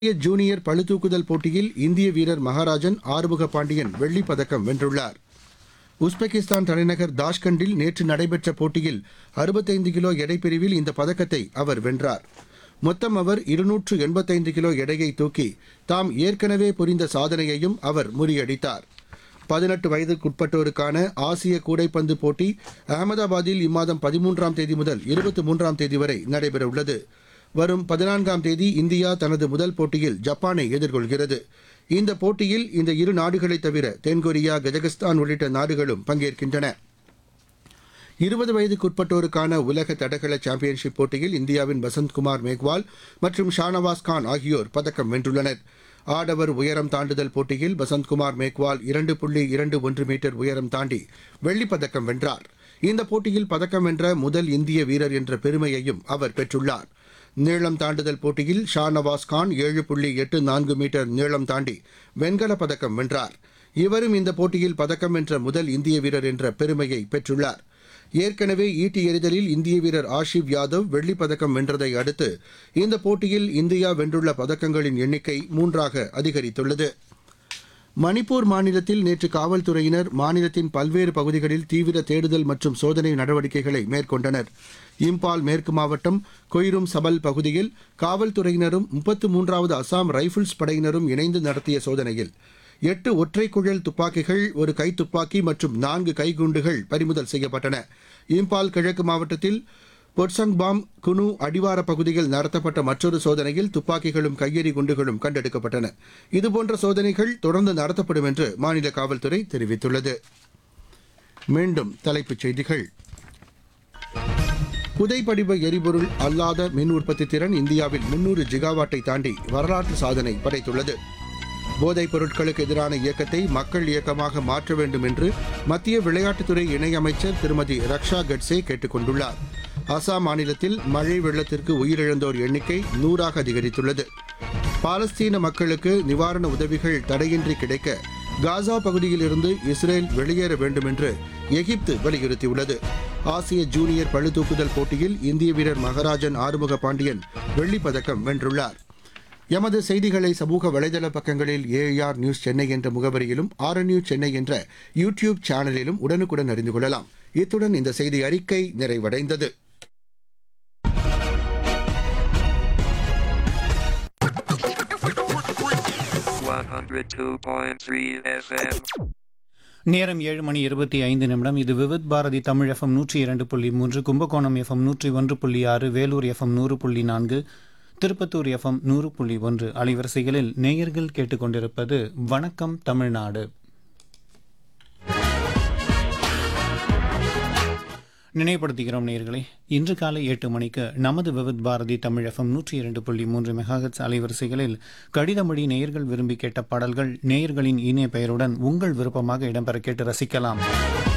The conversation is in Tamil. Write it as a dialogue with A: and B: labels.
A: இந்திய ஜூனியர் பளுதூக்குதல் போட்டியில் இந்திய வீரர் மகாராஜன் ஆறுமுக பாண்டியன் வெள்ளிப் பதக்கம் வென்றுள்ளார் உஸ்பெகிஸ்தான் தலைநகர் தாஷ்கண்டில் நேற்று நடைபெற்ற போட்டியில் 65 கிலோ எடைப்பிரிவில் இந்த பதக்கத்தை அவர் வென்றார் மொத்தம் அவர் இருநூற்று எண்பத்தைந்து கிலோ எடையை தூக்கி தாம் ஏற்கனவே புரிந்த சாதனையையும் அவர் முறியடித்தார் பதினெட்டு வயதுக்குட்பட்டோருக்கான ஆசிய கூடைப்பந்து போட்டி அகமதாபாத்தில் இம்மாதம் பதிமூன்றாம் தேதி முதல் இருபத்தி மூன்றாம் தேதி வரை நடைபெறவுள்ளது வரும் பதினான்காம் தேதி இந்தியா தனது முதல் போட்டியில் ஜப்பானை எதிர்கொள்கிறது இந்த போட்டியில் இந்த இரு நாடுகளைத் தவிர தென்கொரியா கஜகஸ்தான் உள்ளிட்ட நாடுகளும் பங்கேற்கின்றன இருபது வயதுக்குட்பட்டோருக்கான உலக தடகள சாம்பியன்ஷிப் போட்டியில் இந்தியாவின் வசந்த்குமார் மேக்வால் மற்றும் ஷானவாஸ் கான் ஆகியோர் பதக்கம் வென்றுள்ளனர் ஆடவர் உயரம் தாண்டுதல் போட்டியில் வசந்த்குமார் மேக்வால் இரண்டு புள்ளி இரண்டு ஒன்று மீட்டர் உயரம் தாண்டி வெள்ளிப் பதக்கம் வென்றார் இந்த போட்டியில் பதக்கம் வென்ற முதல் இந்திய வீரர் என்ற பெருமையையும் அவர் பெற்றுள்ளார் நீளம் தாண்டுதல் போட்டியில் ஷா நவாஸ் கான் ஏழு புள்ளி எட்டு நான்கு மீட்டர் நீளம் தாண்டி வெண்கலப் பதக்கம் வென்றார் இவரும் இந்த போட்டியில் பதக்கம் வென்ற முதல் இந்திய வீரர் என்ற பெருமையை பெற்றுள்ளார் ஏற்கனவே ஈட்டி எறிதலில் இந்திய வீரர் ஆஷிப் யாதவ் வெள்ளிப் பதக்கம் வென்றதை அடுத்து இந்த போட்டியில் இந்தியா வென்றுள்ள பதக்கங்களின் எண்ணிக்கை மூன்றாக அதிகரித்துள்ளது மணிப்பூர் மாநிலத்தில் நேற்று காவல்துறையினர் மாநிலத்தின் பல்வேறு பகுதிகளில் தீவிர தேடுதல் மற்றும் சோதனை நடவடிக்கைகளை மேற்கொண்டனர் இம்பால் மேற்கு மாவட்டம் கொய்ரும் சபல் பகுதியில் காவல்துறையினரும் முப்பத்து மூன்றாவது அசாம் ரைபிள்ஸ் படையினரும் இணைந்து நடத்திய சோதனையில் எட்டு ஒற்றை குழல் துப்பாக்கிகள் ஒரு கைத்துப்பாக்கி மற்றும் நான்கு கைகுண்டுகள் பறிமுதல் செய்யப்பட்டன இம்பால் கிழக்கு மாவட்டத்தில் பொட்சங்பாம் குனு அடிவார பகுதியில் நடத்தப்பட்ட மற்றொரு சோதனையில் துப்பாக்கிகளும் கையெறி குண்டுகளும் கண்டெடுக்கப்பட்டன இதுபோன்ற சோதனைகள் தொடர்ந்து நடத்தப்படும் என்று மாநில காவல்துறை தெரிவித்துள்ளது மீண்டும் தலைப்புச் செய்திகள் புதைப்படிவ எரிபொருள் அல்லாத மின் உற்பத்தி திறன் இந்தியாவில் முன்னூறு ஜிகாவாட்டை தாண்டி வரலாற்று சாதனை படைத்துள்ளது போதைப் பொருட்களுக்கு எதிரான இயக்கத்தை மக்கள் இயக்கமாக மாற்ற வேண்டும் என்று மத்திய விளையாட்டுத்துறை இணையமைச்சர் திருமதி ரக்ஷா கட்சே கேட்டுக் கொண்டுள்ளார் அசாம் மாநிலத்தில் மழை வெள்ளத்திற்கு உயிரிழந்தோர் எண்ணிக்கை நூறாக அதிகரித்துள்ளது பாலஸ்தீன மக்களுக்கு நிவாரண உதவிகள் தடையின்றி கிடைக்க காசா பகுதியிலிருந்து இஸ்ரேல் வெளியேற வேண்டும் என்று எகிப்து வலியுறுத்தியுள்ளது ஆசிய ஜூனியர் பளுதூக்குதல் போட்டியில் இந்திய வீரர் மகராஜன் ஆறுமுக பாண்டியன் வெள்ளிப் பதக்கம் வென்றுள்ளார் எமது செய்திகளை சமூக வலைதள பக்கங்களில் ஏஆர் நியூஸ் சென்னை என்ற முகவரியிலும் ஆர் நியூஸ் சென்னை என்ற யூ டியூப் சேனலிலும் உடனுக்குடன் அறிந்து கொள்ளலாம் இத்துடன் இந்த செய்தி அறிக்கை நிறைவடைந்தது
B: One hundred two point three FM.
C: நேரம் ஏழு மணி இருபத்தி ஐந்து நிமிடம் இது விவித் பாரதி தமிழ் எஃப்எம் நூற்றி இரண்டு புள்ளி மூன்று கும்பகோணம் எஃப்எம் நூற்றி ஒன்று புள்ளி ஆறு வேலூர் எஃப்எம் நூறு புள்ளி நான்கு திருப்பத்தூர் எஃப்எம் நூறு புள்ளி ஒன்று அலைவரிசைகளில் நேயர்கள் கேட்டுக்கொண்டிருப்பது வணக்கம் தமிழ்நாடு நினைவுபடுத்துகிறோம் நேயர்களே இன்று காலை எட்டு மணிக்கு நமது விவித் பாரதி தமிழ் எஃப்எம் நூற்றி இரண்டு புள்ளி மூன்று மெகாஹெட்ஸ் அலைவரிசைகளில் கடிதமொழி நேயர்கள் விரும்பி கேட்ட பாடல்கள் நேயர்களின் இணைய பெயருடன் உங்கள் விருப்பமாக இடம்பெற கேட்டு ரசிக்கலாம்